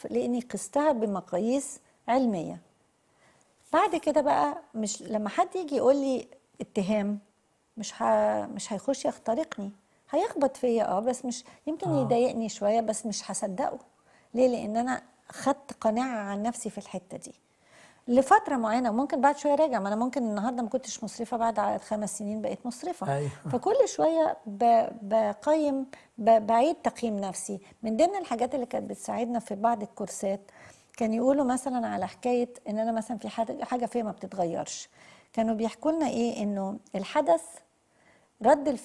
لاني قستها بمقاييس علميه بعد كده بقى مش لما حد يجي يقول لي اتهام مش ه... مش هيخش يخترقني هيخبط فيا اه بس مش يمكن آه. يضايقني شويه بس مش هصدقه ليه لان انا خدت قناعه عن نفسي في الحته دي لفتره معينه ممكن بعد شويه راجع ما انا ممكن النهارده ما كنتش مسرفه بعد ع- خمس سنين بقيت مسرفه أيوة. فكل شويه ب... بقيم ب... بعيد تقييم نفسي من ضمن الحاجات اللي كانت بتساعدنا في بعض الكورسات كان يقولوا مثلا على حكايه ان انا مثلا في حاجه حاجه فيا ما بتتغيرش كانوا بيحكوا لنا ايه انه الحدث رد الفعل